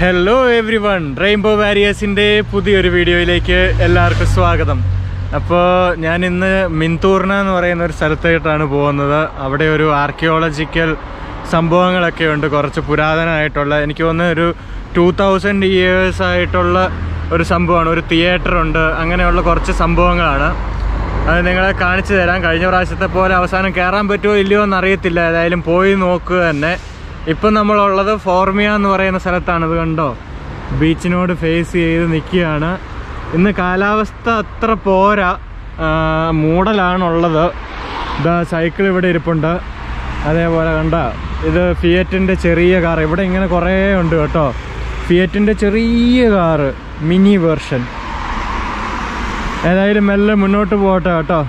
Hello everyone rainbow വാരിയേഴ്സിൻ്റെ പുതിയൊരു വീഡിയോയിലേക്ക് എല്ലാവർക്കും സ്വാഗതം അപ്പോൾ ഞാൻ ഇന്ന് മിന്തൂർണ എന്ന് പറയുന്ന ഒരു സ്ഥലത്തായിട്ടാണ് പോകുന്നത് അവിടെ ഒരു ആർക്കിയോളജിക്കൽ സംഭവങ്ങളൊക്കെ ഉണ്ട് കുറച്ച് പുരാതനമായിട്ടുള്ള എനിക്ക് തോന്നുന്ന ഒരു ടൂ തൗസൻഡ് ഇയേഴ്സ് ആയിട്ടുള്ള ഒരു സംഭവമാണ് ഒരു തിയേറ്റർ ഉണ്ട് അങ്ങനെയുള്ള കുറച്ച് സംഭവങ്ങളാണ് അത് നിങ്ങളെ കാണിച്ചു തരാം കഴിഞ്ഞ പ്രാവശ്യത്തെ പോലെ അവസാനം കയറാൻ പറ്റുമോ ഇല്ലയോ എന്ന് അറിയത്തില്ല ഏതായാലും പോയി നോക്കുക തന്നെ ഇപ്പം നമ്മളുള്ളത് ഫോർമിയ എന്ന് പറയുന്ന സ്ഥലത്താണ് ഇത് കണ്ടോ ബീച്ചിനോട് ഫേസ് ചെയ്ത് നിൽക്കുകയാണ് ഇന്ന് കാലാവസ്ഥ അത്ര പോരാ ആ, മൂടലാണുള്ളത് ഇതാ സൈക്കിൾ ഇവിടെ ഇരിപ്പുണ്ട് അതേപോലെ കണ്ട ഇത് ഫിയറ്റിൻ്റെ ചെറിയ കാർ ഇവിടെ ഇങ്ങനെ കുറേ ഉണ്ട് കേട്ടോ ഫിയറ്റിൻ്റെ ചെറിയ കാറ് മിനി വേർഷൻ ഏതായാലും മെല്ലെ മുന്നോട്ട് പോകട്ടെ കേട്ടോ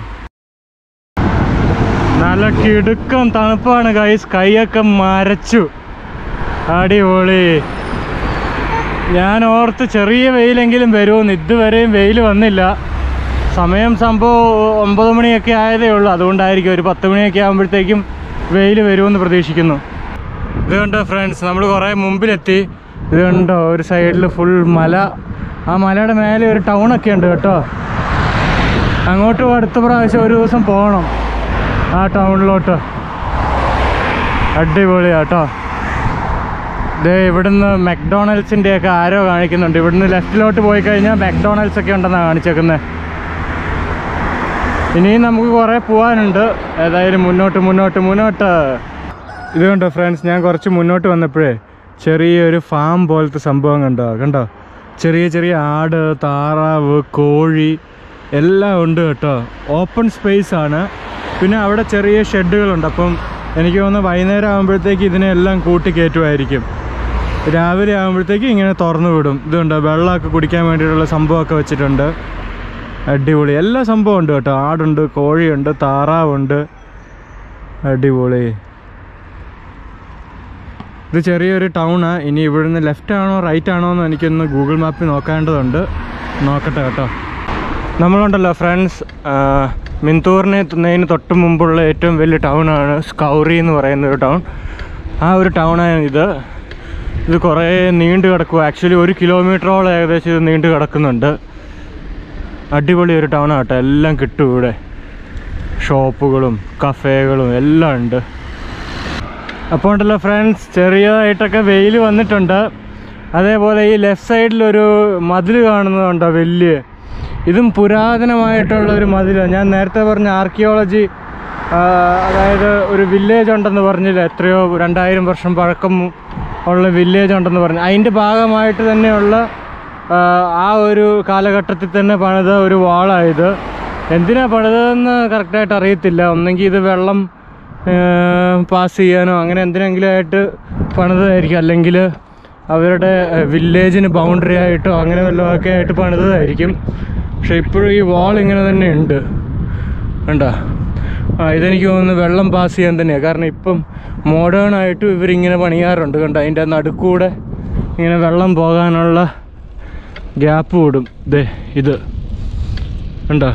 നല്ല കിടുക്കം തണുപ്പാണ് കൈസ് കൈയൊക്കെ മരച്ചു അടിപൊളി ഞാൻ ഓർത്ത് ചെറിയ വെയിലെങ്കിലും വരുമെന്ന് ഇതുവരെയും വെയിൽ വന്നില്ല സമയം സംഭവം ഒമ്പത് മണിയൊക്കെ ആയതേ ഉള്ളൂ അതുകൊണ്ടായിരിക്കും ഒരു പത്ത് മണിയൊക്കെ ആകുമ്പോഴത്തേക്കും വെയിൽ വരുമെന്ന് പ്രതീക്ഷിക്കുന്നു ഇത് കണ്ടോ ഫ്രണ്ട്സ് നമ്മൾ കുറേ മുമ്പിലെത്തി ഇത് കണ്ടോ ഒരു സൈഡിൽ ഫുൾ മല ആ മലയുടെ മേലെ ഒരു ടൗണൊക്കെ ഉണ്ട് കേട്ടോ അങ്ങോട്ടും അടുത്ത പ്രാവശ്യം ഒരു ദിവസം പോകണം ആ ടൗണിലോട്ട് അടിപൊളിയാട്ടോ ദേ ഇവിടുന്ന് മെക്ഡോണൽസിൻ്റെ ഒക്കെ ആരോ കാണിക്കുന്നുണ്ട് ഇവിടുന്ന് ലെഫ്റ്റിലോട്ട് പോയി കഴിഞ്ഞാൽ മെക്ഡോണൽസ് ഒക്കെ ഉണ്ടെന്നാണ് കാണിച്ചേക്കുന്നത് ഇനിയും നമുക്ക് കുറേ പോകാനുണ്ട് ഏതായാലും മുന്നോട്ട് മുന്നോട്ട് മുന്നോട്ട് ഇത് കണ്ടോ ഫ്രണ്ട്സ് ഞാൻ കുറച്ച് മുന്നോട്ട് വന്നപ്പോഴേ ചെറിയൊരു ഫാം പോലത്തെ സംഭവം കണ്ടോ കണ്ടോ ചെറിയ ചെറിയ ആട് താറാവ് കോഴി എല്ലാം ഉണ്ട് കേട്ടോ ഓപ്പൺ സ്പേസ് ആണ് പിന്നെ അവിടെ ചെറിയ ഷെഡുകളുണ്ട് അപ്പം എനിക്ക് തോന്നുന്നു വൈകുന്നേരം ആകുമ്പോഴത്തേക്ക് ഇതിനെല്ലാം കൂട്ടി കയറ്റുമായിരിക്കും രാവിലെ ആകുമ്പോഴത്തേക്ക് ഇങ്ങനെ തുറന്നു വിടും ഇതുണ്ട് വെള്ളമൊക്കെ കുടിക്കാൻ വേണ്ടിയിട്ടുള്ള സംഭവമൊക്കെ വെച്ചിട്ടുണ്ട് അടിപൊളി എല്ലാ സംഭവം ഉണ്ട് കേട്ടോ ആടുണ്ട് കോഴിയുണ്ട് താറാവുണ്ട് അടിപൊളി ഇത് ചെറിയൊരു ടൗണ് ഇനി ഇവിടുന്ന് ലെഫ്റ്റ് ആണോ റൈറ്റ് ആണോ എന്ന് എനിക്കൊന്ന് ഗൂഗിൾ മാപ്പിൽ നോക്കേണ്ടതുണ്ട് നോക്കട്ടെ കേട്ടോ നമ്മളുണ്ടല്ലോ ഫ്രണ്ട്സ് മിന്തൂറിനെ എത്തുന്നതിന് തൊട്ട് മുമ്പുള്ള ഏറ്റവും വലിയ ടൗണാണ് സ്കൗറി എന്ന് പറയുന്ന ഒരു ടൗൺ ആ ഒരു ടൗണാണ് ഇത് ഇത് കുറേ നീണ്ടു കിടക്കുക ആക്ച്വലി ഒരു കിലോമീറ്ററോളം ഏകദേശം ഇത് നീണ്ടു കിടക്കുന്നുണ്ട് അടിപൊളി ഒരു ടൗണാണ് കേട്ടോ എല്ലാം കിട്ടും ഇവിടെ ഷോപ്പുകളും കഫേകളും എല്ലാം ഉണ്ട് അപ്പോൾ ഉണ്ടല്ലോ ഫ്രണ്ട്സ് ചെറിയതായിട്ടൊക്കെ വെയിൽ വന്നിട്ടുണ്ട് അതേപോലെ ഈ ലെഫ്റ്റ് സൈഡിലൊരു മതിൽ കാണുന്നതുണ്ടോ വലിയ ഇതും പുരാതനമായിട്ടുള്ള ഒരു മതിലാണ് ഞാൻ നേരത്തെ പറഞ്ഞ ആർക്കിയോളജി അതായത് ഒരു വില്ലേജ് ഉണ്ടെന്ന് പറഞ്ഞില്ല എത്രയോ രണ്ടായിരം വർഷം പഴക്കം ഉള്ള വില്ലേജ് ഉണ്ടെന്ന് പറഞ്ഞു അതിൻ്റെ ഭാഗമായിട്ട് തന്നെയുള്ള ആ, ആ ഒരു കാലഘട്ടത്തിൽ തന്നെ പണിത ഒരു വാളായത് എന്തിനാ പണിതതെന്ന് കറക്റ്റായിട്ട് അറിയത്തില്ല ഒന്നെങ്കിൽ ഇത് വെള്ളം പാസ് ചെയ്യാനോ അങ്ങനെ എന്തിനെങ്കിലും ആയിട്ട് പണിതതായിരിക്കും അല്ലെങ്കിൽ അവരുടെ വില്ലേജിന് ബൗണ്ടറി ആയിട്ടോ അങ്ങനെ വല്ലതൊക്കെ ആയിട്ട് പണിതതായിരിക്കും പക്ഷെ ഇപ്പോഴും ഈ വാൾ ഇങ്ങനെ തന്നെ ഉണ്ട് കണ്ടോ ആ ഇതെനിക്ക് തോന്നുന്നു വെള്ളം പാസ് ചെയ്യാൻ തന്നെയാണ് കാരണം ഇപ്പം മോഡേൺ ആയിട്ടും ഇവരിങ്ങനെ പണിയാറുണ്ട് കണ്ടോ അതിൻ്റെ നടുക്കൂടെ ഇങ്ങനെ വെള്ളം പോകാനുള്ള ഗ്യാപ്പ് വിടും ദേ ഇത് കണ്ടോ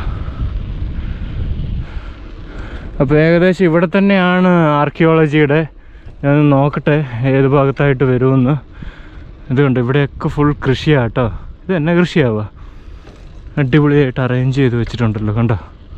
അപ്പോൾ ഏകദേശം ഇവിടെ തന്നെയാണ് ആർക്കിയോളജിയുടെ ഞാൻ നോക്കട്ടെ ഏത് ഭാഗത്തായിട്ട് വരുമെന്ന് ഇത് കണ്ടോ ഇവിടെയൊക്കെ ഫുൾ കൃഷിയാട്ടോ ഇത് എന്നെ കൃഷിയാവുക അടിപൊളിയായിട്ട് അറേഞ്ച് ചെയ്ത് വെച്ചിട്ടുണ്ടല്ലോ കണ്ടോ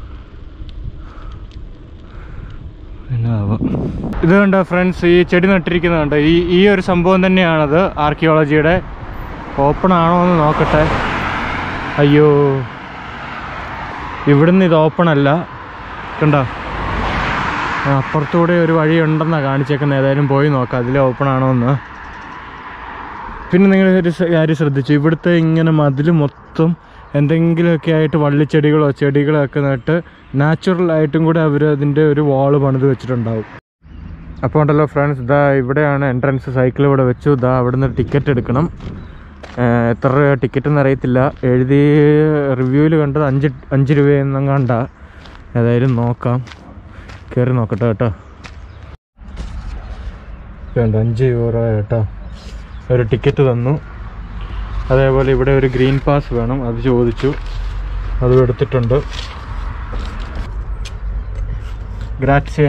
എന്നാവാം ഇത് കണ്ടോ ഫ്രണ്ട്സ് ഈ ചെടി നട്ടിരിക്കുന്നത് കണ്ടോ ഈ ഈ ഒരു സംഭവം തന്നെയാണത് ആർക്കിയോളജിയുടെ ഓപ്പൺ ആണോ എന്ന് നോക്കട്ടെ അയ്യോ ഇവിടുന്ന് ഇത് ഓപ്പൺ അല്ല കണ്ടോ ആ, അപ്പുറത്തൂടെ ഒരു വഴി ഉണ്ടെന്നാണ് കാണിച്ചേക്കുന്നത് ഏതായാലും പോയി നോക്കാം അതിൽ ഓപ്പൺ ആണോ എന്ന് പിന്നെ നിങ്ങൾ ഒരു സ- കാര്യം ശ്രദ്ധിച്ചു ഇവിടുത്തെ ഇങ്ങനെ മതിൽ മൊത്തം എന്തെങ്കിലുമൊക്കെ ആയിട്ട് വള്ളിച്ചെടികളോ ചെടികളോ ഒക്കെ നട്ട് നാച്ചുറൽ ആയിട്ടും കൂടെ അവർ അതിൻ്റെ ഒരു വാള് പണിത് വെച്ചിട്ടുണ്ടാവും അപ്പോൾ ഉണ്ടല്ലോ ഫ്രണ്ട്സ് ഇതാ ഇവിടെയാണ് എൻട്രൻസ് സൈക്കിൾ ഇവിടെ വെച്ചു ഇതാ അവിടെ നിന്ന് ടിക്കറ്റ് എടുക്കണം ഏഹ് എത്ര രൂപ ടിക്കറ്റ് എന്ന് അറിയത്തില്ല എഴുതി റിവ്യൂവിൽ കണ്ടത് അഞ്ച് അഞ്ച് രൂപയെന്നും കണ്ട ഏതായാലും നോക്കാം കയറി നോക്കട്ടെ കേട്ടോ വേണ്ട അഞ്ച് യൂറോ കേട്ടോ ഒരു ടിക്കറ്റ് തന്നു അതേപോലെ ഇവിടെ ഒരു ഗ്രീൻ പാസ് വേണം അത് ചോദിച്ചു അതും എടുത്തിട്ടുണ്ട് ഗ്രാറ്റ്സിയ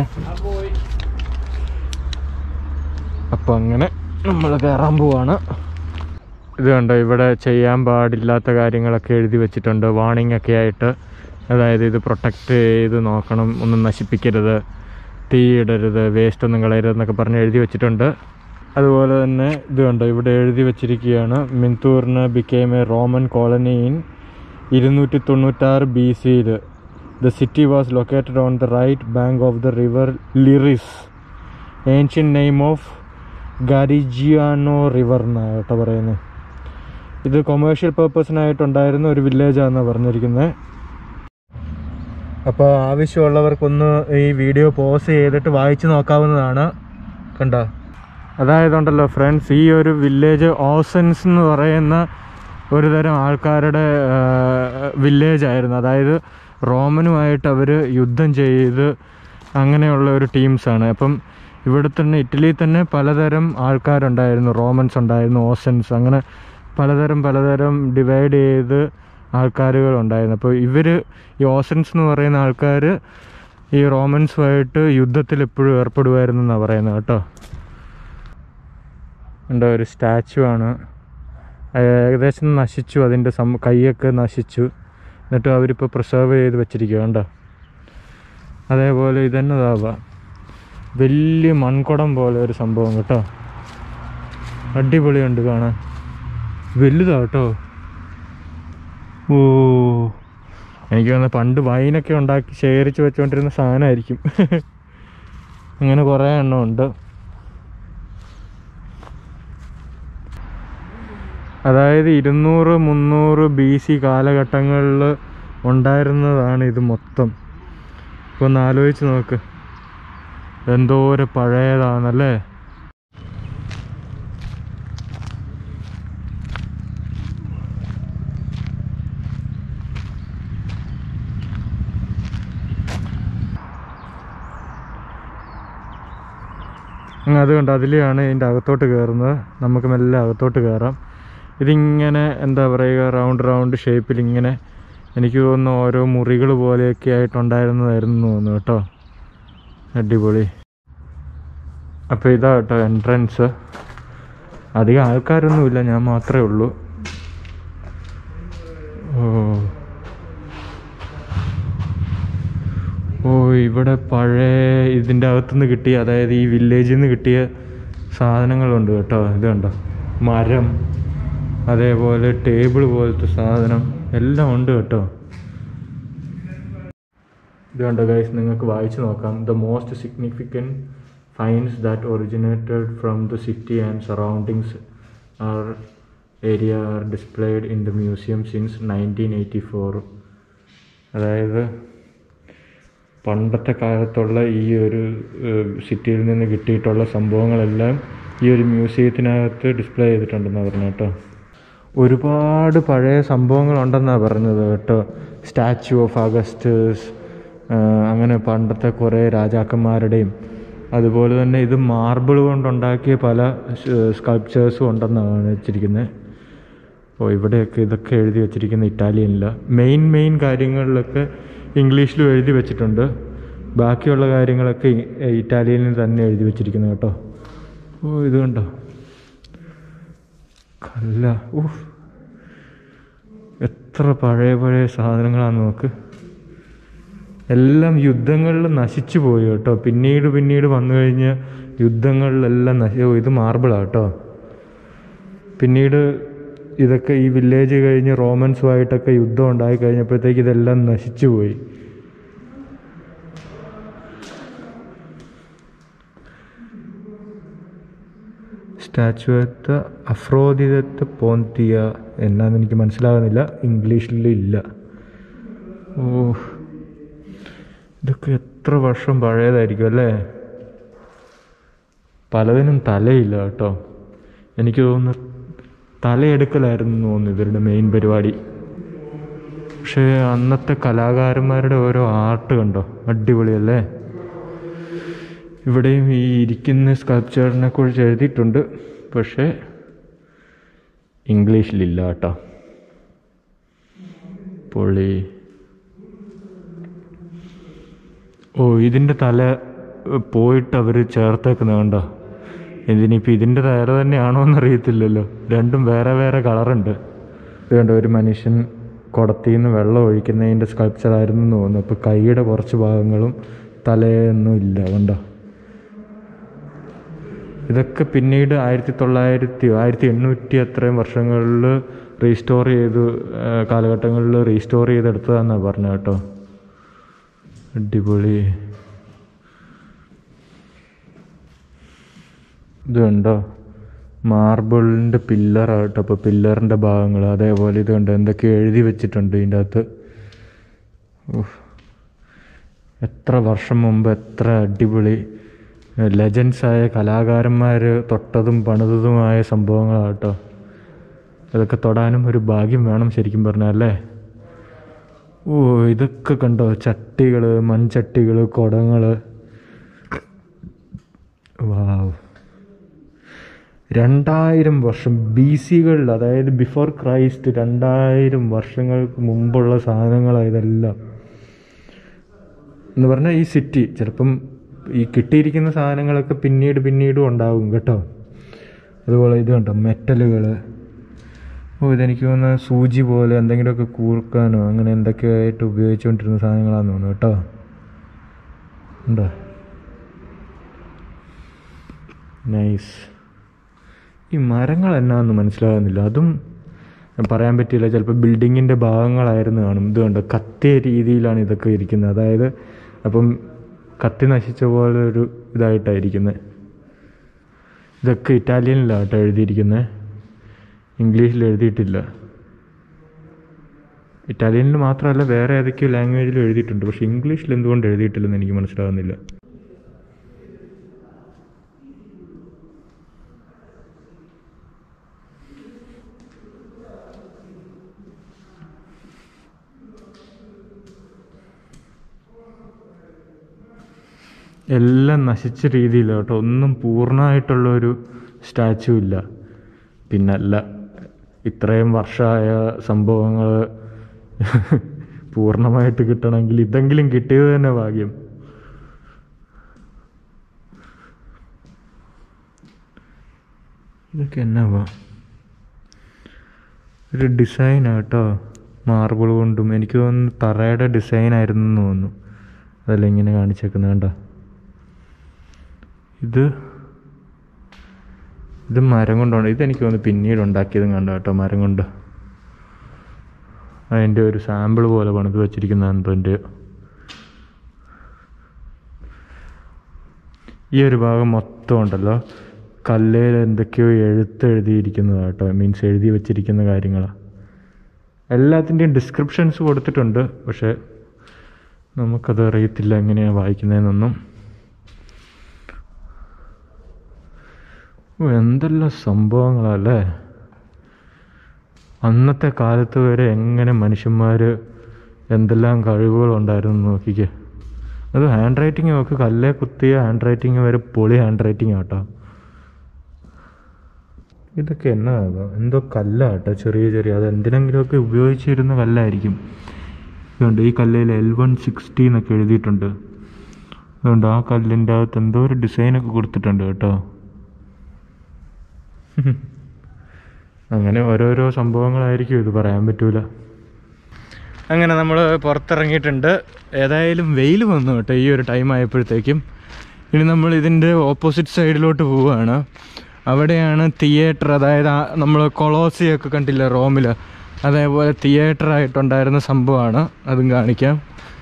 അപ്പോൾ അങ്ങനെ നമ്മൾ കയറാൻ പോവാണ് ഇത് കണ്ടോ ഇവിടെ ചെയ്യാൻ പാടില്ലാത്ത കാര്യങ്ങളൊക്കെ എഴുതി വെച്ചിട്ടുണ്ട് വാണിംഗ് ഒക്കെ ആയിട്ട് അതായത് ഇത് പ്രൊട്ടക്റ്റ് ചെയ്ത് നോക്കണം ഒന്നും നശിപ്പിക്കരുത് തീയിടരുത് വേസ്റ്റ് ഒന്നും കളയരുത് എന്നൊക്കെ പറഞ്ഞ് എഴുതി വെച്ചിട്ടുണ്ട് അതുപോലെ തന്നെ ഇത് കണ്ടോ ഇവിടെ എഴുതി വെച്ചിരിക്കുകയാണ് മിന്തൂറിന് became a Roman colony in ഇരുന്നൂറ്റി തൊണ്ണൂറ്റാറ് ബി സിയിൽ the city was located on the right bank of the river Liris ancient name of Garigliano river എന്നാണ് കേട്ടോ പറയുന്നത് ഇത് കൊമേഴ്ഷ്യൽ പർപ്പസിനായിട്ടുണ്ടായിരുന്ന ഒരു വില്ലേജാണെന്നാണ് പറഞ്ഞിരിക്കുന്നത് അപ്പോൾ ആവശ്യമുള്ളവർക്കൊന്ന് ഈ വീഡിയോ പോസ് ചെയ്തിട്ട് വായിച്ച് നോക്കാവുന്നതാണ് കണ്ടോ അതായതുണ്ടല്ലോ ഫ്രണ്ട്സ് ഈ ഒരു വില്ലേജ് ഓസൻസ് എന്ന് പറയുന്ന ഒരു തരം ആൾക്കാരുടെ വില്ലേജ് ആയിരുന്നു അതായത് റോമനുമായിട്ട് അവർ യുദ്ധം ചെയ്ത് അങ്ങനെയുള്ള ഒരു ടീംസാണ് അപ്പം ഇവിടെ തന്നെ ഇറ്റലിയിൽ തന്നെ പലതരം ആൾക്കാരുണ്ടായിരുന്നു റോമൻസ് ഉണ്ടായിരുന്നു ഓസൻസ് അങ്ങനെ പലതരം പലതരം ഡിവൈഡ് ചെയ്ത് ആൾക്കാരുകൾ ഉണ്ടായിരുന്നു അപ്പോൾ ഇവർ ഈ ഓസൻസ് എന്ന് പറയുന്ന ആൾക്കാർ ഈ റോമൻസുമായിട്ട് യുദ്ധത്തിൽ എപ്പോഴും ഏർപ്പെടുമായിരുന്നു എന്നാണ് പറയുന്നത് കേട്ടോ ഉണ്ട് ഒരു സ്റ്റാച്ചു ആണ് അത് ഏകദേശം നശിച്ചു അതിൻ്റെ സം കൈയൊക്കെ നശിച്ചു എന്നിട്ട് അവരിപ്പോൾ പ്രിസർവ് ചെയ്ത് വെച്ചിരിക്കുക കണ്ടോ അതേപോലെ ഇതന്നതാവാ വലിയ മൺകുടം പോലെ ഒരു സംഭവം കേട്ടോ അടിപൊളിയുണ്ട് കാണാൻ വലുതാ കേട്ടോ ഓ എനിക്ക് തോന്നുന്നു പണ്ട് വൈനൊക്കെ ഉണ്ടാക്കി ശേഖരിച്ച് വെച്ചുകൊണ്ടിരുന്ന സാധനമായിരിക്കും അങ്ങനെ കുറേ എണ്ണം ഉണ്ട് അതായത് ഇരുന്നൂറ് മുന്നൂറ് ബി സി കാലഘട്ടങ്ങളിൽ ഉണ്ടായിരുന്നതാണ് ഇത് മൊത്തം ഇപ്പോൾ ഒന്ന് ആലോചിച്ച് നോക്ക് എന്തോരം പഴയതാണല്ലേ അങ്ങ് അത് കണ്ട് അതിലെയാണ് ഇതിൻ്റെ അകത്തോട്ട് കയറുന്നത് നമുക്ക് മെല്ലെ അകത്തോട്ട് കയറാം ഇതിങ്ങനെ എന്താ പറയുക റൗണ്ട് റൗണ്ട് ഷേപ്പിൽ ഇങ്ങനെ എനിക്ക് തോന്നുന്നു ഓരോ മുറികൾ പോലെയൊക്കെ ആയിട്ടുണ്ടായിരുന്നതായിരുന്നു എന്ന് തോന്നുന്നു കേട്ടോ അടിപൊളി അപ്പോൾ ഇതാ കേട്ടോ എൻട്രൻസ് അധികം ആൾക്കാരൊന്നുമില്ല ഞാൻ മാത്രമേ ഉള്ളൂ ഓ ഓ ഇവിടെ പഴയ ഇതിൻ്റെ അകത്തുനിന്ന് കിട്ടിയ അതായത് ഈ വില്ലേജിൽ നിന്ന് കിട്ടിയ സാധനങ്ങളുണ്ട് കേട്ടോ ഇത് കണ്ടോ മരം അതേപോലെ ടേബിൾ പോലത്തെ സാധനം എല്ലാം ഉണ്ട് കേട്ടോ ഇത് കണ്ടോ ഗൈസ് നിങ്ങൾക്ക് വായിച്ചു നോക്കാം the most significant finds that originated from the city and surroundings are area are displayed in the museum since nineteen eighty four അതായത് പണ്ടത്തെ കാലത്തുള്ള ഈ ഒരു സിറ്റിയിൽ നിന്ന് കിട്ടിയിട്ടുള്ള സംഭവങ്ങളെല്ലാം ഈ ഒരു മ്യൂസിയത്തിനകത്ത് ഡിസ്പ്ലേ ചെയ്തിട്ടുണ്ടെന്നാണ് പറഞ്ഞു കേട്ടോ ഒരുപാട് പഴയ സംഭവങ്ങളുണ്ടെന്നാണ് പറഞ്ഞത് കേട്ടോ സ്റ്റാച്യു ഓഫ് അഗസ്റ്റേഴ്സ് അങ്ങനെ പണ്ടത്തെ കുറേ രാജാക്കന്മാരുടെയും അതുപോലെ തന്നെ ഇത് മാർബിൾ കൊണ്ടുണ്ടാക്കിയ പല സ്കൾപ്ചേഴ്സും ഉണ്ടെന്നാണ് വെച്ചിരിക്കുന്നത് അപ്പോൾ ഇവിടെയൊക്കെ ഇതൊക്കെ എഴുതി വെച്ചിരിക്കുന്ന ഇറ്റാലിയനില്ല മെയിൻ മെയിൻ കാര്യങ്ങളിലൊക്കെ ഇംഗ്ലീഷിലും എഴുതി വെച്ചിട്ടുണ്ട് ബാക്കിയുള്ള കാര്യങ്ങളൊക്കെ ഇ- ഇറ്റാലിയനിൽ തന്നെ എഴുതി വെച്ചിരിക്കുന്നു കേട്ടോ ഓ ഇത് കണ്ടോ കല്ല ഊഫ് എത്ര പഴയ പഴയ സാധനങ്ങളാന്ന് നോക്ക് എല്ലാം യുദ്ധങ്ങളിൽ നശിച്ചു പോയി കേട്ടോ പിന്നീട് പിന്നീട് വന്നു കഴിഞ്ഞ് യുദ്ധങ്ങളിലെല്ലാം നശി ഓ ഇത് മാർബിളാണ് കേട്ടോ പിന്നീട് ഇതൊക്കെ ഈ വില്ലേജ് കഴിഞ്ഞ് റോമൻസുമായിട്ടൊക്കെ യുദ്ധം ഉണ്ടായി കഴിഞ്ഞപ്പോഴത്തേക്ക് ഇതെല്ലാം നശിച്ചു പോയി സ്റ്റാച്ചുവത്ത് അഫ്രോദിതത്ത് പോന്തിയ എന്നാന്ന് എനിക്ക് മനസ്സിലാകുന്നില്ല ഇംഗ്ലീഷിൽ ഇല്ല ഓ ഇതൊക്കെ എത്ര വർഷം പഴയതായിരിക്കും അല്ലേ പലതിനും തലയില്ല കേട്ടോ എനിക്ക് തോന്നുന്നു തലയെടുക്കലായിരുന്നു എന്ന് തോന്നുന്നു ഇവരുടെ മെയിൻ പരിപാടി പക്ഷേ അന്നത്തെ കലാകാരന്മാരുടെ ഓരോ ആർട്ട് കണ്ടോ അടിപൊളിയല്ലേ ഇവിടെയും ഈ ഇരിക്കുന്ന സ്കൾപ്ചറിനെ കുറിച്ച് എഴുതിയിട്ടുണ്ട് പക്ഷേ ഇംഗ്ലീഷിലില്ല കേട്ടോ പൊളി ഓ ഇതിൻ്റെ തല ഏഹ്, പോയിട്ട് അവർ ചേർത്തേക്കുന്നത് കണ്ടോ ഇതിനിപ്പോൾ ഇതിൻ്റെ ടയർ തന്നെയാണോ എന്നറിയത്തില്ലല്ലോ രണ്ടും വേറെ വേറെ കളറുണ്ട് ഇത് കണ്ടോ ഒരു മനുഷ്യൻ കുടത്തിൽ നിന്ന് വെള്ളം ഒഴിക്കുന്നതിൻ്റെ സ്കൾപ്ചർ ആയിരുന്നു എന്ന് തോന്നുന്നു അപ്പോൾ കൈയുടെ കുറച്ച് ഭാഗങ്ങളും തലയൊന്നും ഇല്ല കണ്ടോ ഇതൊക്കെ പിന്നീട് ആയിരത്തി തൊള്ളായിരത്തി ആയിരത്തി എണ്ണൂറ്റി അത്രയും വർഷങ്ങളിൽ റീസ്റ്റോർ ചെയ്ത് ആ, കാലഘട്ടങ്ങളിൽ റീസ്റ്റോർ ചെയ്തെടുത്തതാണെന്നാണ് പറഞ്ഞത് കേട്ടോ അടിപൊളി ഇത് കണ്ടോ മാർബിളിൻ്റെ പില്ലറാട്ടോ അപ്പോൾ പില്ലറിൻ്റെ ഭാഗങ്ങൾ അതേപോലെ ഇത് കണ്ടോ എന്തൊക്കെയോ എഴുതി വെച്ചിട്ടുണ്ട് ഇതിൻ്റെ അകത്ത് ഉഫ്. എത്ര വർഷം മുമ്പ് എത്ര അടിപൊളി ലെജൻസായ കലാകാരന്മാർ തൊട്ടതും പണിതതുമായ സംഭവങ്ങളാട്ടോ ഇതൊക്കെ തൊടാനും ഒരു ഭാഗ്യം വേണം ശരിക്കും പറഞ്ഞാൽ അല്ലേ ഓ ഇതൊക്കെ കണ്ടോ ചട്ടികൾ മൺചട്ടികൾ കുടങ്ങൾ വാവ് രണ്ടായിരം വർഷം ബി സികളിൽ അതായത് ബിഫോർ ക്രൈസ്റ്റ് രണ്ടായിരം വർഷങ്ങൾക്ക് മുമ്പുള്ള സാധനങ്ങളാണ് ഇതെല്ലാം എന്ന് പറഞ്ഞാൽ ഈ സിറ്റി ചിലപ്പം ഈ കിട്ടിയിരിക്കുന്ന സാധനങ്ങളൊക്കെ പിന്നീട് പിന്നീടും ഉണ്ടാകും കേട്ടോ അതുപോലെ ഇത് കണ്ടോ മെറ്റലുകൾ ഓ ഇതെനിക്ക് തോന്നുന്ന സൂചി പോലെ എന്തെങ്കിലുമൊക്കെ കൂർക്കാനോ അങ്ങനെ എന്തൊക്കെയോ ആയിട്ട് ഉപയോഗിച്ചുകൊണ്ടിരുന്ന സാധനങ്ങളാണെന്ന് തോന്നുന്നു കേട്ടോ ഉണ്ടോ നൈസ് ഈ മരങ്ങൾ എന്നാന്ന് മനസ്സിലാകുന്നില്ല അതും പറയാൻ പറ്റില്ല ചിലപ്പോൾ ബിൽഡിങ്ങിൻ്റെ ഭാഗങ്ങളായിരുന്നു കാണും ഇത് കണ്ടോ കത്തിയ രീതിയിലാണ് ഇതൊക്കെ ഇരിക്കുന്നത് അതായത് അപ്പം കത്തി നശിച്ച പോലെ ഒരു ഇതായിട്ടായിരിക്കുന്നത് ഇതൊക്കെ ഇറ്റാലിയനിലാണ് കേട്ടോ എഴുതിയിരിക്കുന്നത് ഇംഗ്ലീഷിൽ എഴുതിയിട്ടില്ല ഇറ്റാലിയനിൽ മാത്രമല്ല വേറെ ഏതൊക്കെയോ ലാംഗ്വേജിൽ എഴുതിയിട്ടുണ്ട് പക്ഷേ ഇംഗ്ലീഷിൽ എന്തുകൊണ്ട് എഴുതിയിട്ടില്ലെന്ന് എനിക്ക് മനസ്സിലാകുന്നില്ല എല്ലാം നശിച്ച രീതിയിലാണ് കേട്ടോ ഒന്നും പൂർണ്ണമായിട്ടുള്ള ഒരു സ്റ്റാച്ചു ഇല്ല പിന്നല്ല ഇത്രയും വർഷമായ സംഭവങ്ങൾ പൂർണ്ണമായിട്ട് കിട്ടണമെങ്കിൽ ഇതെങ്കിലും കിട്ടിയത് തന്നെ ഭാഗ്യം ഇതൊക്കെ എന്നാവാ ഒരു ഡിസൈനാണ് കേട്ടോ മാർബിൾ കൊണ്ടും എനിക്ക് തോന്നുന്നു തറയുടെ ഡിസൈൻ ആയിരുന്നു എന്ന് തോന്നുന്നു അതല്ല ഇങ്ങനെ കാണിച്ചേക്കുന്നത് കണ്ടോ ഇത് ഇത് മരം കൊണ്ടാണ് ഇതെനിക്ക് തോന്നുന്നു പിന്നീട് ഉണ്ടാക്കിയതും കണ്ടോ കേട്ടോ മരം കൊണ്ട് അതിൻ്റെ ഒരു സാമ്പിൾ പോലെ പണിത് വെച്ചിരിക്കുന്നതാണ് എൻ്റെ ഈ ഒരു ഭാഗം മൊത്തം ഉണ്ടല്ലോ കല്ലേൽ എന്തൊക്കെയോ എഴുത്ത് എഴുതിയിരിക്കുന്നതാണ് കേട്ടോ മീൻസ് എഴുതി വെച്ചിരിക്കുന്ന കാര്യങ്ങളാണ് എല്ലാത്തിൻ്റെയും ഡിസ്ക്രിപ്ഷൻസ് കൊടുത്തിട്ടുണ്ട് പക്ഷേ നമുക്കത് അറിയത്തില്ല എങ്ങനെയാണ് വായിക്കുന്നതെന്നൊന്നും ഓ, എന്തെല്ലാം സംഭവങ്ങളല്ലേ അന്നത്തെ കാലത്ത് വരെ എങ്ങനെ മനുഷ്യന്മാർ എന്തെല്ലാം കഴിവുകളുണ്ടായിരുന്നു നോക്കിക്കേ അത് ഹാൻഡ് റൈറ്റിംഗ് നോക്ക് കല്ലേ കുത്തിയ ഹാൻഡ് റൈറ്റിംഗ് വരെ പൊളി ഹാൻഡ് റൈറ്റിംഗ് ആട്ടോ ഇതൊക്കെ എന്നാ എന്തോ കല്ലാട്ടോ ചെറിയ ചെറിയ അത് എന്തിനെങ്കിലുമൊക്കെ ഉപയോഗിച്ചിരുന്ന കല്ലായിരിക്കും ഇതുകൊണ്ട് ഈ കല്ലിൽ എൽ വൺ സിക്സ്റ്റി എന്നൊക്കെ എഴുതിയിട്ടുണ്ട് അതുകൊണ്ട് ആ കല്ലിൻ്റെ അകത്ത് എന്തോ ഒരു ഡിസൈനൊക്കെ കൊടുത്തിട്ടുണ്ട് കേട്ടോ അങ്ങനെ ഓരോരോ സംഭവങ്ങളായിരിക്കും ഇത് പറയാൻ പറ്റൂല അങ്ങനെ നമ്മൾ പുറത്തിറങ്ങിയിട്ടുണ്ട് ഏതായാലും വെയിൽ വന്നു കേട്ടോ ഈ ഒരു ടൈം ആയപ്പോഴത്തേക്കും ഇനി നമ്മൾ ഇതിൻ്റെ ഓപ്പോസിറ്റ് സൈഡിലോട്ട് പോവുകയാണ് അവിടെയാണ് തിയേറ്റർ അതായത് നമ്മൾ കൊളോസിയൊക്കെ കണ്ടില്ല റോമിൽ അതേപോലെ തിയേറ്റർ ആയിട്ടുണ്ടായിരുന്ന സംഭവമാണ് അതും കാണിക്കാം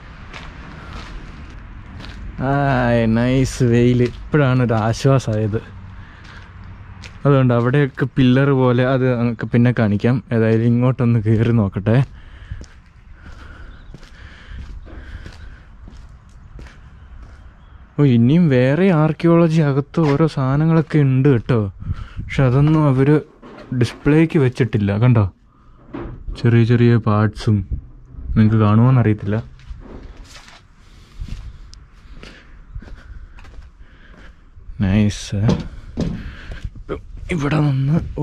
ആ നൈസ് വെയിൽ ഇപ്പോഴാണ് ഒരു ആശ്വാസമായത് അതുകൊണ്ട് അവിടെയൊക്കെ പില്ലർ പോലെ അത് നമുക്ക് പിന്നെ കാണിക്കാം ഏതായാലും ഇങ്ങോട്ടൊന്ന് കയറി നോക്കട്ടെ ഓ ഇനിയും വേറെ ആർക്കിയോളജി അകത്ത് ഓരോ സാധനങ്ങളൊക്കെ ഉണ്ട് കേട്ടോ പക്ഷെ അതൊന്നും അവർ ഡിസ്പ്ലേക്ക് വെച്ചിട്ടില്ല കണ്ടോ ചെറിയ ചെറിയ പാർട്സും നിങ്ങൾക്ക് കാണുമോന്ന് അറിയത്തില്ല നൈസ് ഇവിടെ നിന്ന് ഓ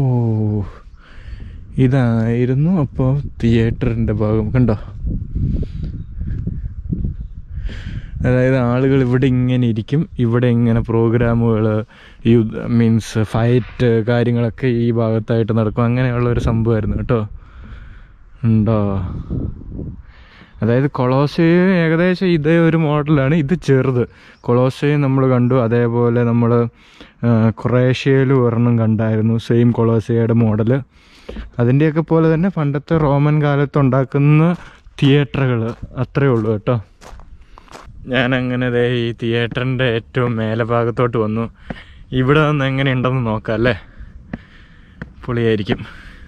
ഇതായിരുന്നു അപ്പോൾ തിയേറ്ററിൻ്റെ ഭാഗം കണ്ടോ അതായത് ആളുകൾ ഇവിടെ ഇങ്ങനെ ഇരിക്കും ഇവിടെ ഇങ്ങനെ പ്രോഗ്രാമുകൾ യുദ്ധ മീൻസ് ഫൈറ്റ് കാര്യങ്ങളൊക്കെ ഈ ഭാഗത്തായിട്ട് നടക്കും അങ്ങനെയുള്ള ഒരു സംഭവമായിരുന്നു കേട്ടോ ഉണ്ടോ അതായത് കൊളോസയും ഏകദേശം ഇതേ ഒരു മോഡലാണ് ഇത് ചെറുത് കൊളോസയും നമ്മൾ കണ്ടു അതേപോലെ നമ്മൾ കുറേഷ്യയിലും ഒരെണ്ണം കണ്ടായിരുന്നു സെയിം കൊളോസയുടെ മോഡൽ അതിൻ്റെയൊക്കെ പോലെ തന്നെ പണ്ടത്തെ റോമൻ കാലത്ത് ഉണ്ടാക്കുന്ന തിയേറ്ററുകൾ അത്രയേ ഉള്ളൂ കേട്ടോ ഞാനങ്ങനെ ദേ ഈ തിയേറ്ററിൻ്റെ ഏറ്റവും മേലെ ഭാഗത്തോട്ട് വന്നു ഇവിടെ നിന്ന് എങ്ങനെയുണ്ടെന്ന് നോക്കാം അല്ലേ പൊളിയായിരിക്കും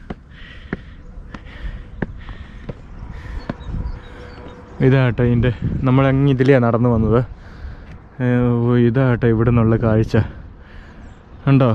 ഇതാട്ടോ ഇതിൻ്റെ നമ്മളങ്ങ് ഇതിലെയാണ് നടന്നു വന്നത് ഏഹ് ഓ ഇതാട്ടോ ഇവിടെ നിന്നുള്ള കാഴ്ച കണ്ടോ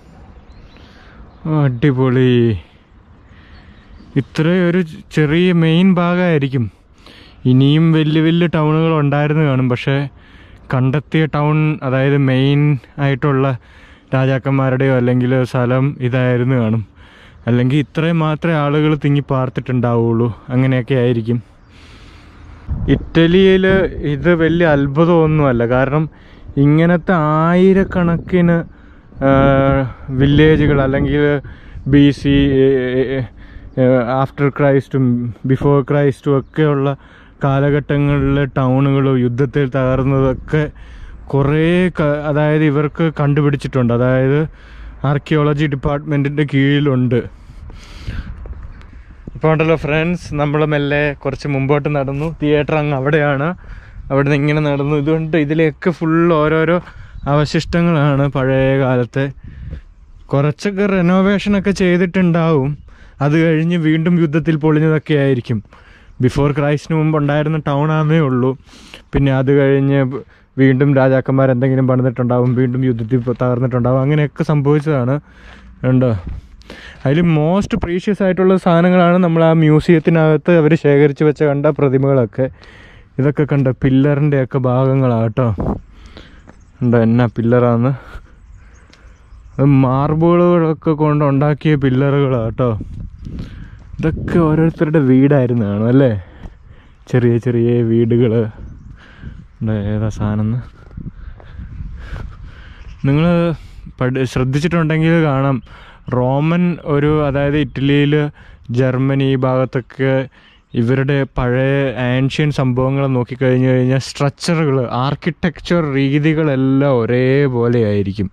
ഓ, അടിപൊളി ഇത്രയും ഒരു ചെറിയ മെയിൻ ഭാഗമായിരിക്കും ഇനിയും വലിയ വലിയ ടൗണുകൾ ഉണ്ടായിരുന്നു കാണും പക്ഷേ കണ്ടെത്തിയ ടൗൺ അതായത് മെയിൻ ആയിട്ടുള്ള രാജാക്കന്മാരുടെയോ അല്ലെങ്കിൽ സ്ഥലം ഇതായിരുന്നു കാണും അല്ലെങ്കിൽ ഇത്രയും മാത്രമേ ആളുകൾ തിങ്ങി പാർത്തിട്ടുണ്ടാവുള്ളൂ അങ്ങനെയൊക്കെ ആയിരിക്കും ഇറ്റലിയിൽ ഇത് വലിയ അത്ഭുതമൊന്നുമല്ല കാരണം ഇങ്ങനത്തെ ആയിരക്കണക്കിന് വില്ലേജുകൾ അല്ലെങ്കിൽ ബി സി ആഫ്റ്റർ ക്രൈസ്റ്റും ബിഫോർ ക്രൈസ്റ്റും ഒക്കെയുള്ള കാലഘട്ടങ്ങളിലെ ടൗണുകളും യുദ്ധത്തിൽ തകർന്നതൊക്കെ കുറേ ക- അതായത് ഇവർക്ക് കണ്ടുപിടിച്ചിട്ടുണ്ട് അതായത് ആർക്കിയോളജി ഡിപ്പാർട്ട്മെൻറ്റിൻ്റെ കീഴിലുണ്ട് ഇപ്പോൾ ഉണ്ടല്ലോ ഫ്രണ്ട്സ് നമ്മൾ മെല്ലെ കുറച്ച് മുമ്പോട്ട് നടന്നു തിയേറ്റർ അങ്ങ് അവിടെയാണ് അവിടെ നിന്ന് ഇങ്ങനെ നടന്നു ഇതുകൊണ്ട് ഇതിലേക്ക് ഫുൾ ഓരോരോ അവശിഷ്ടങ്ങളാണ് പഴയ കാലത്തെ കുറച്ചൊക്കെ റെനോവേഷനൊക്കെ ചെയ്തിട്ടുണ്ടാവും അത് കഴിഞ്ഞ് വീണ്ടും യുദ്ധത്തിൽ പൊളിഞ്ഞതൊക്കെ ആയിരിക്കും ബിഫോർ ക്രൈസ്റ്റിന് മുമ്പ് ഉണ്ടായിരുന്ന ടൗൺ ആണെന്നേ ഉള്ളൂ പിന്നെ അത് കഴിഞ്ഞ് വീണ്ടും രാജാക്കന്മാർ എന്തെങ്കിലും പണിതിട്ടുണ്ടാവും വീണ്ടും യുദ്ധത്തിൽ തകർന്നിട്ടുണ്ടാവും അങ്ങനെയൊക്കെ സംഭവിച്ചതാണ് ഉണ്ടോ അതിൽ മോസ്റ്റ് പ്രീഷ്യസ് ആയിട്ടുള്ള സാധനങ്ങളാണ് നമ്മൾ ആ മ്യൂസിയത്തിനകത്ത് അവർ ശേഖരിച്ച് വെച്ച കണ്ട പ്രതിമകളൊക്കെ ഇതൊക്കെ കണ്ട പില്ലറിൻ്റെ ഒക്കെ ഭാഗങ്ങളാണ് കേട്ടോ ഉണ്ടോ എന്നാ പില്ലറാന്ന് അത് മാർബിളുകളൊക്കെ കൊണ്ട് ഉണ്ടാക്കിയ പില്ലറുകളാണ് കേട്ടോ ഇതൊക്കെ ഓരോരുത്തരുടെ വീടായിരുന്നു കാണും അല്ലേ ചെറിയ ചെറിയ വീടുകൾ ഏതാ സാധനം നിങ്ങൾ പഠി ശ്രദ്ധിച്ചിട്ടുണ്ടെങ്കിൽ കാണാം റോമൻ ഒരു അതായത് ഇറ്റലിയിൽ ജർമ്മനി ഈ ഭാഗത്തൊക്കെ ഇവരുടെ പഴയ ആൻഷ്യൻ സംഭവങ്ങൾ നോക്കിക്കഴിഞ്ഞു കഴിഞ്ഞാൽ സ്ട്രക്ചറുകൾ ആർക്കിടെക്ചർ രീതികളെല്ലാം ഒരേപോലെ ആയിരിക്കും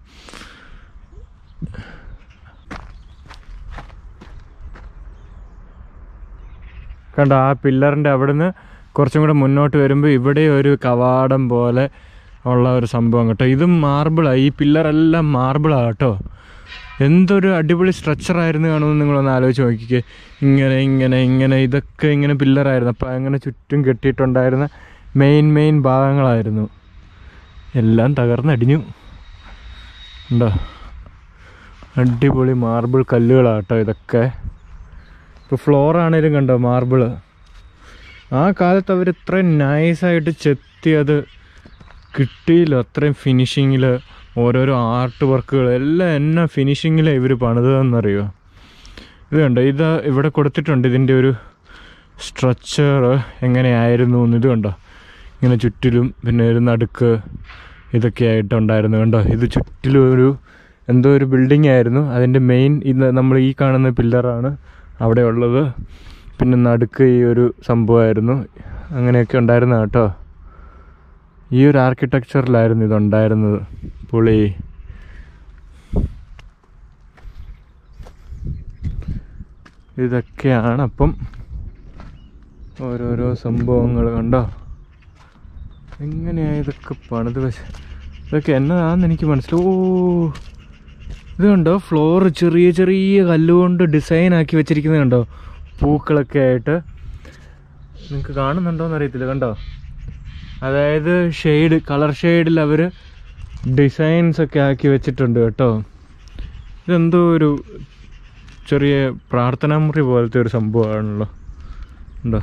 കണ്ടോ ആ പില്ലറിൻ്റെ അവിടുന്ന് കുറച്ചും കൂടെ മുന്നോട്ട് വരുമ്പോൾ ഇവിടെ ഒരു കവാടം പോലെ ഉള്ള ഒരു സംഭവം കേട്ടോ ഇതും മാർബിളാണ് ഈ പില്ലറെല്ലാം മാർബിളാണ് കേട്ടോ എന്തൊരു അടിപൊളി സ്ട്രക്ചർ ആയിരുന്നു കാണുമെന്ന് നിങ്ങളൊന്ന് ആലോചിച്ച് നോക്കിക്കേ ഇങ്ങനെ ഇങ്ങനെ ഇങ്ങനെ ഇതൊക്കെ ഇങ്ങനെ പില്ലറായിരുന്നു അപ്പോൾ അങ്ങനെ ചുറ്റും കെട്ടിയിട്ടുണ്ടായിരുന്ന മെയിൻ മെയിൻ ഭാഗങ്ങളായിരുന്നു എല്ലാം തകർന്നടിഞ്ഞു ഉണ്ടോ അടിപൊളി മാർബിൾ കല്ലുകളാണ് കേട്ടോ ഇതൊക്കെ ഇപ്പോൾ ഫ്ലോർ ആണേലും കണ്ടോ മാർബിള് ആ കാലത്ത് അവർ ഇത്രയും നൈസായിട്ട് ചെത്തി അത് കിട്ടിയില്ല അത്രയും ഫിനിഷിങ്ങിൽ ഓരോരോ ആർട്ട് വർക്കുകൾ എല്ലാം എന്നാ ഫിനിഷിങ്ങിലാണ് ഇവർ പണിതതെന്നറിയോ ഇത് കണ്ടോ ഇത് ഇവിടെ കൊടുത്തിട്ടുണ്ട് ഇതിൻ്റെ ഒരു സ്ട്രക്ചർ എങ്ങനെയായിരുന്നു എന്ന് ഇത് കണ്ടോ ഇങ്ങനെ ചുറ്റിലും പിന്നെ ഒരു നടുക്ക് ഇതൊക്കെ ആയിട്ടുണ്ടായിരുന്നു കണ്ടോ ഇത് ചുറ്റിലും ഒരു എന്തോ ഒരു ബിൽഡിംഗ് ആയിരുന്നു അതിൻ്റെ മെയിൻ ഇത് നമ്മൾ ഈ കാണുന്ന പില്ലറാണ് അവിടെ ഉള്ളത് പിന്നെ നടുക്ക് ഈ ഒരു സംഭവമായിരുന്നു അങ്ങനെയൊക്കെ ഉണ്ടായിരുന്നു കേട്ടോ ഈ ഒരു ആർക്കിടെക്ചറിലായിരുന്നു ഇതുണ്ടായിരുന്നത് പുളി ഇതൊക്കെയാണ് അപ്പം ഓരോരോ സംഭവങ്ങൾ കണ്ടോ എങ്ങനെയാ ഇതൊക്കെ പണിത് വെച്ച് ഇതൊക്കെ എന്നതാണെന്ന് എനിക്ക് മനസ്സിലാവും ഓ ഇത് കണ്ടോ ഫ്ലോർ ചെറിയ ചെറിയ കല്ലുകൊണ്ട് ഡിസൈൻ ആക്കി വെച്ചിരിക്കുന്നത് കണ്ടോ പൂക്കളൊക്കെ ആയിട്ട് നിങ്ങൾക്ക് കാണുന്നുണ്ടോയെന്ന് അറിയത്തില്ല കണ്ടോ അതായത് ഷെയ്ഡ് കളർ ഷെയ്ഡിൽ അവർ ഡിസൈൻസ് ഒക്കെ ആക്കി വെച്ചിട്ടുണ്ട് കേട്ടോ ഇതെന്തോ ഒരു ചെറിയ പ്രാർത്ഥനാ മുറി പോലത്തെ ഒരു സംഭവമാണല്ലോ ഉണ്ടോ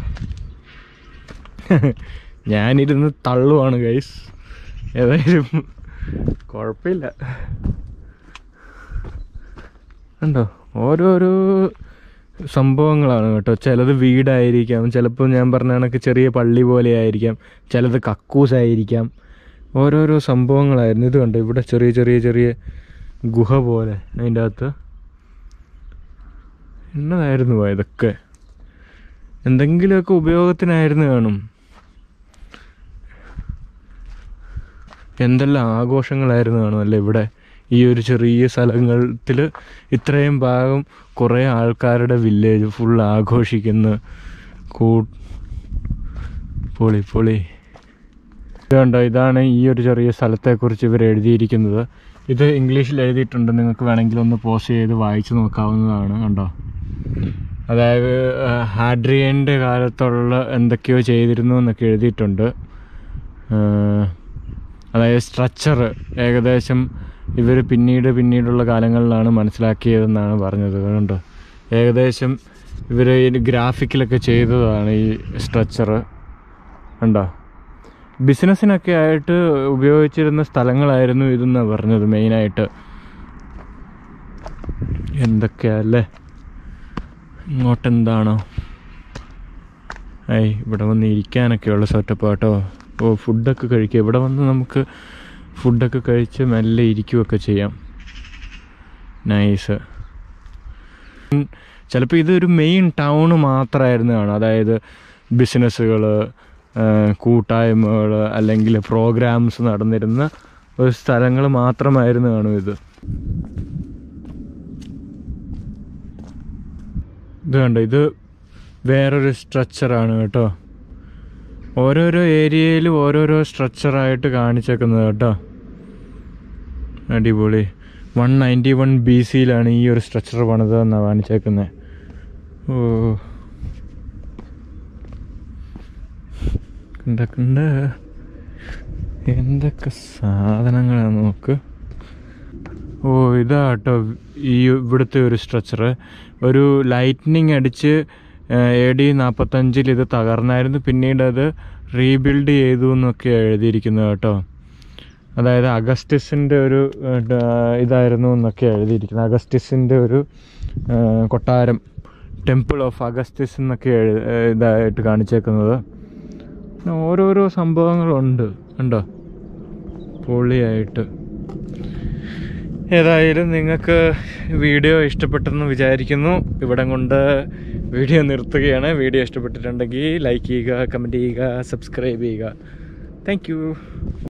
ഞാനിരുന്ന് തള്ളുവാണ് ഗൈസ് ഏതായാലും കുഴപ്പമില്ല ഉണ്ടോ ഓരോരോ സംഭവങ്ങളാണ് കേട്ടോ ചിലത് വീടായിരിക്കാം ചിലപ്പോൾ ഞാൻ പറഞ്ഞ കണക്ക് ചെറിയ പള്ളി പോലെ ആയിരിക്കാം ചിലത് കക്കൂസായിരിക്കാം ഓരോരോ സംഭവങ്ങളായിരുന്നു ഇത് കണ്ടോ ഇവിടെ ചെറിയ ചെറിയ ചെറിയ ഗുഹ പോലെ അതിൻ്റെ അകത്ത് എന്നതായിരുന്നു ഇതൊക്കെ എന്തെങ്കിലുമൊക്കെ ഉപയോഗത്തിനായിരുന്നു കാണും എന്തെല്ലാം ആഘോഷങ്ങളായിരുന്നു കാണും അല്ലേ ഇവിടെ ഈ ഒരു ചെറിയ സ്ഥലത്തിൽ ഇത്രയും ഭാഗം കുറേ ആൾക്കാരുടെ വില്ലേജ് ഫുൾ ആഘോഷിക്കുന്ന കൂ പൊളി പൊളി ഇത് കണ്ടോ ഇതാണ് ഈ ഒരു ചെറിയ സ്ഥലത്തെക്കുറിച്ച് ഇവർ എഴുതിയിരിക്കുന്നത് ഇത് ഇംഗ്ലീഷിൽ എഴുതിയിട്ടുണ്ട് നിങ്ങൾക്ക് വേണമെങ്കിൽ ഒന്ന് പോസ്റ്റ് ചെയ്ത് വായിച്ചു നോക്കാവുന്നതാണ് കണ്ടോ അതായത് ആ, ഹാഡ്രിയൻ്റെ കാലത്തുള്ള എന്തൊക്കെയോ ചെയ്തിരുന്നു എന്നൊക്കെ എഴുതിയിട്ടുണ്ട് ആ, അതായത് സ്ട്രക്ചർ ഏകദേശം ഇവർ പിന്നീട് പിന്നീടുള്ള കാലങ്ങളിലാണ് മനസ്സിലാക്കിയതെന്നാണ് പറഞ്ഞത് കണ്ടോ ഏകദേശം ഇവർ ഗ്രാഫിക്കിലൊക്കെ ചെയ്തതാണ് ഈ സ്ട്രക്ചർ കണ്ടോ ബിസിനസ്സിനൊക്കെ ആയിട്ട് ഉപയോഗിച്ചിരുന്ന സ്ഥലങ്ങളായിരുന്നു ഇതെന്നാണ് പറഞ്ഞത് മെയിനായിട്ട് എന്തൊക്കെയല്ലേ ഇങ്ങോട്ട് എന്താണോ ഐ ഇവിടെ വന്ന് ഇരിക്കാനൊക്കെയുള്ള സെറ്റപ്പ് കേട്ടോ ഓ ഫുഡൊക്കെ കഴിക്കുക ഇവിടെ വന്ന് നമുക്ക് ഫുഡൊക്കെ കഴിച്ച് മെല്ലെ ഇരിക്കുകയൊക്കെ ചെയ്യാം നൈസ് ചിലപ്പോൾ ഇതൊരു മെയിൻ ടൗൺ മാത്രമായിരുന്നു കാണും അതായത് ബിസിനസ്സുകൾ കൂട്ടായ്മകൾ അല്ലെങ്കിൽ പ്രോഗ്രാംസ് നടന്നിരുന്ന ഒരു സ്ഥലങ്ങൾ മാത്രമായിരുന്നു കാണും ഇത് ഇത് കണ്ടോ ഇത് വേറൊരു സ്ട്രക്ചറാണ് കേട്ടോ ഓരോരോ ഏരിയയിലും ഓരോരോ സ്ട്രക്ചറായിട്ട് കാണിച്ചേക്കുന്നത് കേട്ടോ അടിപൊളി വൺ നയൻറ്റി വൺ ബി സിയിലാണ് ഈ ഒരു സ്ട്രക്ചർ പണിതെന്നാണ് കാണിച്ചേക്കുന്നത് ഓ കണ്ട കണ്ട എന്തൊക്കെ സാധനങ്ങളാണ് നോക്ക് ഓ ഇതാ കേട്ടോ ഈ ഇവിടുത്തെ ഒരു സ്ട്രക്ചർ ഒരു ലൈറ്റ്നിങ് അടിച്ച് എ ഡി നാൽപ്പത്തഞ്ചിൽ ഇത് തകർന്നായിരുന്നു പിന്നീട് അത് റീബിൽഡ് ചെയ്തു എന്നൊക്കെ എഴുതിയിരിക്കുന്നത് കേട്ടോ അതായത് അഗസ്റ്റിസിൻ്റെ ഒരു ഏഹ്, ഡ- ഇതായിരുന്നു എന്നൊക്കെ എഴുതിയിരിക്കുന്നത് അഗസ്റ്റിസിൻ്റെ ഒരു ഏഹ്, കൊട്ടാരം ടെമ്പിൾ ഓഫ് അഗസ്റ്റിസ് എന്നൊക്കെ എഴു ഏഹ്, ഇതായിട്ട് കാണിച്ചേക്കുന്നത് പിന്നെ ഓരോരോ സംഭവങ്ങളുണ്ട് കണ്ടോ പൊളിയായിട്ട് ഏതായാലും നിങ്ങൾക്ക് വീഡിയോ ഇഷ്ടപ്പെട്ടെന്ന് വിചാരിക്കുന്നു ഇവിടം കൊണ്ട് വീഡിയോ നിർത്തുകയാണ് വീഡിയോ ഇഷ്ടപ്പെട്ടിട്ടുണ്ടെങ്കിൽ ലൈക്ക് ചെയ്യുക കമൻറ്റ് ചെയ്യുക സബ്സ്ക്രൈബ് ചെയ്യുക താങ്ക്